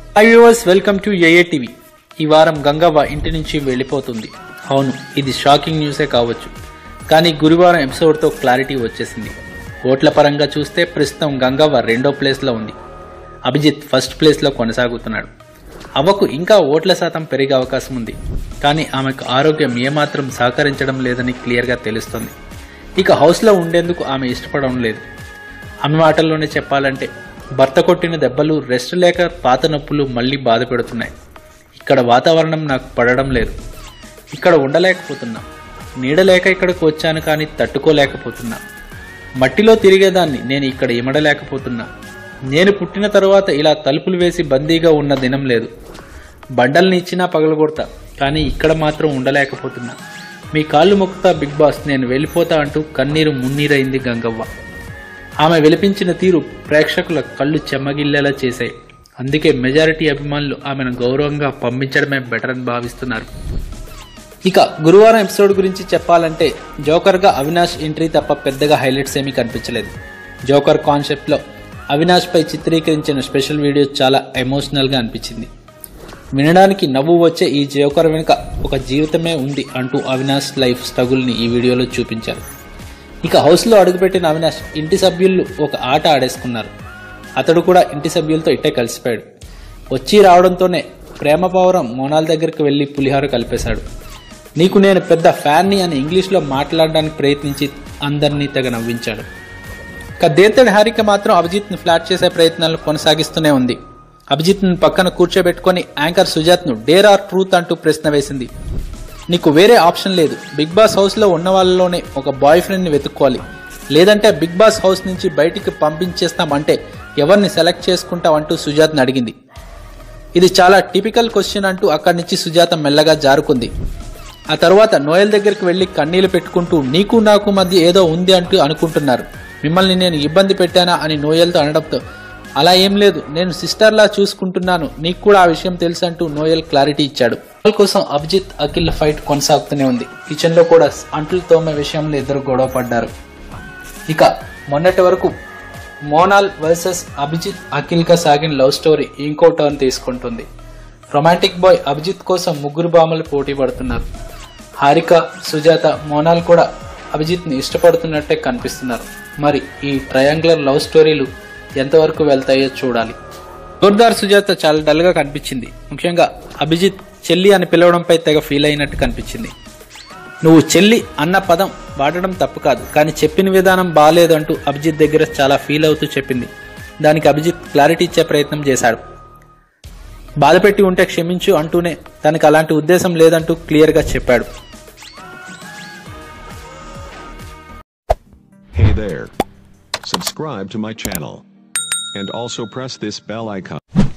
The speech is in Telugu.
High viewers welcome to AA TV ఈ వారం గంగవ్వ ఇంటి నుంచి వెళ్ళిపోతుంది అవును ఇది షాకింగ్ న్యూసే కావచ్చు కానీ గురువారం ఎపిసోడ్తో క్లారిటీ వచ్చేసింది ఓట్ల పరంగా చూస్తే ప్రస్తుతం గంగవ్వ రెండో ప్లేస్లో ఉంది అభిజిత్ ఫస్ట్ ప్లేస్లో కొనసాగుతున్నాడు అవ్వకు ఇంకా ఓట్ల శాతం పెరిగే అవకాశం ఉంది కానీ ఆమెకు ఆరోగ్యం ఏమాత్రం సహకరించడం లేదని క్లియర్గా తెలుస్తుంది ఇక హౌస్లో ఉండేందుకు ఆమె ఇష్టపడడం లేదు ఆమె మాటల్లోనే చెప్పాలంటే భర్త కొట్టిన దెబ్బలు రెస్ట్ లేక పాత నొప్పులు మళ్ళీ బాధ పెడుతున్నాయి ఇక్కడ వాతావరణం నాకు పడడం లేదు ఇక్కడ ఉండలేకపోతున్నా నీడ లేక ఇక్కడికి వచ్చాను కానీ తట్టుకోలేకపోతున్నా మట్టిలో తిరిగేదాన్ని నేను ఇక్కడ ఇమడలేకపోతున్నా నేను పుట్టిన తరువాత ఇలా తలుపులు వేసి బందీగా ఉన్న దినం లేదు బండల్ని ఇచ్చినా పగలగొడతా కానీ ఇక్కడ మాత్రం ఉండలేకపోతున్నా మీ కాళ్ళు మొక్కుతా బిగ్ బాస్ నేను వెళ్ళిపోతా అంటూ కన్నీరు మున్నీరైంది గంగవ్వ ఆమె విలిపించిన తీరు ప్రేక్షకుల కళ్ళు చెమ్మగిల్లేలా చేశాయి అందుకే మెజారిటీ అభిమానులు ఆమెను గౌరవంగా పంపించడమే బెటర్ అని భావిస్తున్నారు ఇక గురువారం ఎపిసోడ్ గురించి చెప్పాలంటే జోకర్గా అవినాష్ ఎంట్రీ తప్ప పెద్దగా హైలైట్స్ ఏమీ కనిపించలేదు జోకర్ కాన్సెప్ట్లో అవినాష్పై చిత్రీకరించిన స్పెషల్ వీడియో చాలా ఎమోషనల్గా అనిపించింది వినడానికి నవ్వు వచ్చే ఈ జోకర్ వెనుక ఒక జీవితమే ఉంది అంటూ అవినాష్ లైఫ్ స్ట్రగుల్ని ఈ వీడియోలో చూపించారు ఇక హౌస్లో అడుగుపెట్టిన అవినాష్ ఇంటి సభ్యులు ఒక ఆట ఆడేసుకున్నారు అతడు కూడా ఇంటి సభ్యులతో ఇట్టే కలిసిపోయాడు వచ్చి రావడంతోనే ప్రేమ పౌరం మోనాల్ దగ్గరికి వెళ్ళి పులిహోర కలిపేశాడు నీకు నేను పెద్ద ఫ్యాన్ని అని ఇంగ్లీష్లో మాట్లాడడానికి ప్రయత్నించి అందరినీ తెగ నవ్వించాడు ఇక దేంతడి హారిక మాత్రం అభిజిత్ని ఫ్లాట్ చేసే ప్రయత్నాలు కొనసాగిస్తూనే ఉంది అభిజిత్ని పక్కన కూర్చోబెట్టుకొని యాంకర్ సుజాత్ను డేర్ ఆర్ ట్రూత్ అంటూ ప్రశ్న వేసింది నీకు వేరే ఆప్షన్ లేదు బిగ్ బాస్ హౌస్లో ఉన్న వాళ్ళలోనే ఒక బాయ్ ఫ్రెండ్ని వెతుక్కోవాలి లేదంటే బిగ్ బాస్ హౌస్ నుంచి బయటికి పంపించేస్తామంటే ఎవరిని సెలెక్ట్ చేసుకుంటావంటూ సుజాత్ని అడిగింది ఇది చాలా టిపికల్ క్వశ్చన్ అంటూ అక్కడి నుంచి సుజాత మెల్లగా జారుకుంది ఆ తర్వాత నోయల్ దగ్గరికి వెళ్లి కన్నీళ్లు పెట్టుకుంటూ నీకు నాకు మధ్య ఏదో ఉంది అంటూ అనుకుంటున్నారు మిమ్మల్ని నేను ఇబ్బంది పెట్టానా అని నోయల్తో అనడంతో అలా ఏం లేదు నేను సిస్టర్లా చూసుకుంటున్నాను నీకు కూడా ఆ విషయం తెలుసు అంటూ నోయల్ క్లారిటీ ఇచ్చాడు వాళ్ళ కోసం అభిజిత్ అఖిల్ ఫైట్ కొనసాగుతూనే ఉంది కిచెన్ లో కూడా అంట్లు తోమే విషయంలో ఇద్దరు గొడవ పడ్డారు ఇక మొన్నటి వరకు మోనాల్ వర్సెస్ అభిజిత్ అఖిల్ గా సాగిన లవ్ స్టోరీ ఇంకో టర్న్ తీసుకుంటుంది రొమాంటిక్ బాయ్ అభిజిత్ కోసం ముగ్గురు బామలు పోటీ పడుతున్నారు హారిక సుజాత మోనాల్ కూడా అభిజిత్ని ఇష్టపడుతున్నట్టే కనిపిస్తున్నారు మరి ఈ ట్రయాంగులర్ లవ్ స్టోరీలు ఎంతవరకు వెళ్తాయో చూడాలి జోర్దార్ సుజాత చాలా డల్గా కనిపించింది ముఖ్యంగా అభిజిత్ చెల్లి అని పిలవడంపై తెగ ఫీల్ అయినట్టు కనిపించింది నువ్వు చెల్లి అన్న పదం వాడడం తప్పు కాదు కానీ చెప్పిన విధానం బాగాలేదంటూ అభిజిత్ దగ్గర చాలా ఫీల్ అవుతూ చెప్పింది దానికి అభిజిత్ క్లారిటీ ఇచ్చే ప్రయత్నం చేశాడు బాధపెట్టి ఉంటే క్షమించు అంటూనే తనకు అలాంటి ఉద్దేశం లేదంటూ క్లియర్గా చెప్పాడు Hey there. Subscribe to my channel. And also press this bell icon.